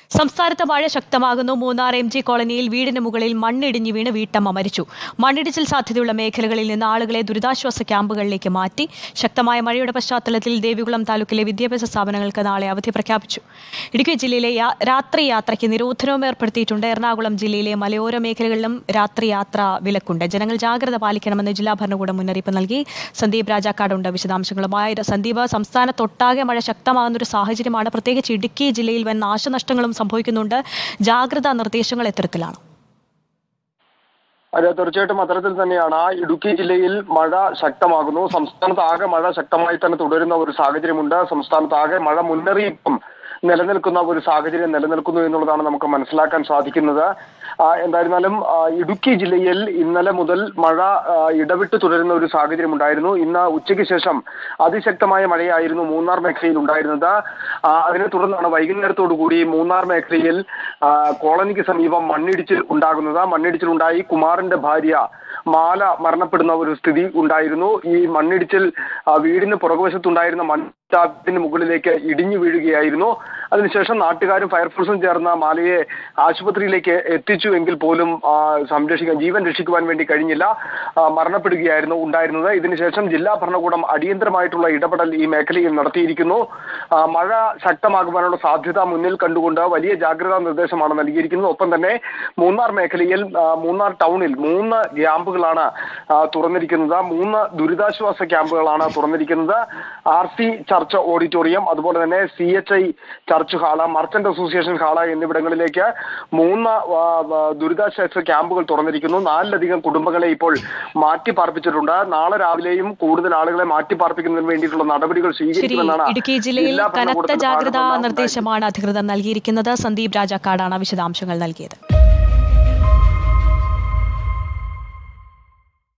സംസ്ഥാനത്ത് മഴ ശക്തമാകുന്നു മൂന്നാർ എം ജി കോളനിയിൽ വീടിന് മുകളിൽ മണ്ണിടിഞ്ഞ് വീണ് വീട്ടമ്മ മരിച്ചു മണ്ണിടിച്ചിൽ സാധ്യതയുള്ള മേഖലകളിൽ നിന്ന് ആളുകളെ ദുരിതാശ്വാസ ക്യാമ്പുകളിലേക്ക് മാറ്റി ശക്തമായ മഴയുടെ പശ്ചാത്തലത്തിൽ ദേവികുളം താലൂക്കിലെ വിദ്യാഭ്യാസ സ്ഥാപനങ്ങൾക്ക് നാളെ അവധി പ്രഖ്യാപിച്ചു ഇടുക്കി ജില്ലയിലെ യാ- രാത്രി യാത്രയ്ക്ക് നിരോധനവും ഏർപ്പെടുത്തിയിട്ടുണ്ട് എറണാകുളം ജില്ലയിലെ മലയോര മേഖലകളിലും രാത്രി യാത്ര വിലക്കുണ്ട് ജനങ്ങൾ ജാഗ്രത പാലിക്കണമെന്ന് ജില്ലാ ഭരണകൂടം മുന്നറിയിപ്പ് നൽകി സന്ദീപ് രാജാക്കാടുണ്ട് വിശദാംശങ്ങളുമായി സന്ദീപ് സംസ്ഥാനത്തൊട്ടാകെ മഴ ശക്തമാകുന്ന ഒരു സാഹചര്യമാണ് പ്രത്യേകിച്ച് ഇടുക്കി ജില്ലയിൽ വൻ നാശനഷ്ടങ്ങളും സംഭവിക്കുന്നുണ്ട് ജാഗ്രതാ നിർദ്ദേശങ്ങൾ എത്തരത്തിലാണ് അതെ തീർച്ചയായിട്ടും അത്തരത്തിൽ തന്നെയാണ് ഇടുക്കി ജില്ലയിൽ മഴ ശക്തമാകുന്നു സംസ്ഥാനത്ത് ആകെ മഴ ശക്തമായി തന്നെ തുടരുന്ന ഒരു സാഹചര്യമുണ്ട് സംസ്ഥാനത്ത് ആകെ മഴ മുന്നറിയിപ്പും നിലനിൽക്കുന്ന ഒരു സാഹചര്യം നിലനിൽക്കുന്നു എന്നുള്ളതാണ് നമുക്ക് മനസ്സിലാക്കാൻ സാധിക്കുന്നത് ആ, എന്തായിരുന്നാലും ആ, ഇടുക്കി ജില്ലയിൽ ഇന്നലെ മുതൽ മഴ ആ, ഇടവിട്ട് തുടരുന്ന ഒരു സാഹചര്യം ഉണ്ടായിരുന്നു ഇന്ന് ഉച്ചയ്ക്ക് ശേഷം അതിശക്തമായ മഴയായിരുന്നു മൂന്നാർ മേഖലയിൽ ഉണ്ടായിരുന്നത് ആ, അതിനെ തുടർന്നാണ് വൈകുന്നേരത്തോടു കൂടി മൂന്നാർ മേഖലയിൽ ആ, കോളനിക്ക് സമീപം മണ്ണിടിച്ചിൽ ഉണ്ടാകുന്നത് മണ്ണിടിച്ചിൽ ഉണ്ടായി കുമാറിന്റെ ഭാര്യ മാല മരണപ്പെടുന്ന ഒരു സ്ഥിതി ഉണ്ടായിരുന്നു ഈ മണ്ണിടിച്ചിൽ ആ, വീടിന് പുറകുവശത്തുണ്ടായിരുന്ന മൺടാപ്പിന് മുകളിലേക്ക് ഇടിഞ്ഞു വീഴുകയായിരുന്നു അതിനുശേഷം നാട്ടുകാരും ഫയർഫോഴ്സും ചേർന്ന മാലയെ ആശുപത്രിയിലേക്ക് എത്തിച്ചു എങ്കിൽ പോലും ആ, സംരക്ഷിക്കാൻ ജീവൻ രക്ഷിക്കുവാൻ വേണ്ടി കഴിഞ്ഞില്ല ആ, മരണപ്പെടുകയായിരുന്നു ഉണ്ടായിരുന്നത് ഇതിനുശേഷം ജില്ലാ ഭരണകൂടം അടിയന്തരമായിട്ടുള്ള ഇടപെടൽ ഈ മേഖലയിൽ നടത്തിയിരിക്കുന്നു ആ, മഴ ശക്തമാകുവാനുള്ള സാധ്യത മുന്നിൽ കണ്ടുകൊണ്ട് വലിയ ജാഗ്രതാ നിർദ്ദേശമാണ് നൽകിയിരിക്കുന്നത് ഒപ്പം തന്നെ മൂന്നാർ മേഖലയിൽ ആ, മൂന്നാർ ടൗണിൽ മൂന്ന് ക്യാമ്പുകളാണ് ആ, തുറന്നിരിക്കുന്നത് മൂന്ന് ദുരിതാശ്വാസ ക്യാമ്പുകളാണ് തുറന്നിരിക്കുന്നത് ആർ സി ചർച്ച് ഓഡിറ്റോറിയം അതുപോലെ തന്നെ C H I church hall merchant association hall എന്നിവിടങ്ങളിലേക്ക് മൂന്ന് ആ, ആ, ദുരിതാശ്വാസ ക്യാമ്പുകൾ തുറന്നിരിക്കുന്നു നാലിലധികം കുടുംബങ്ങളെ ഇപ്പോൾ മാറ്റി പാർപ്പിച്ചിട്ടുണ്ട് നാളെ രാവിലെയും കൂടുതൽ ആളുകളെ മാറ്റി പാർപ്പിക്കുന്നതിന് വേണ്ടിയിട്ടുള്ള നടപടികൾ ശരി സ്വീകരിക്കുമെന്നാണ് ഇടുക്കി ജില്ലയിൽ ജില്ലാ കനത്ത ഭരണകൂടത്തിന്റെ ജാഗ്രതാ ഭാഗത്തുനിന്ന് നിർദ്ദേശമാണ് അധികൃതർ നൽകിയിരിക്കുന്നത് സന്ദീപ് രാജാക്കാടാണ് വിശദാംശങ്ങൾ നൽകിയത്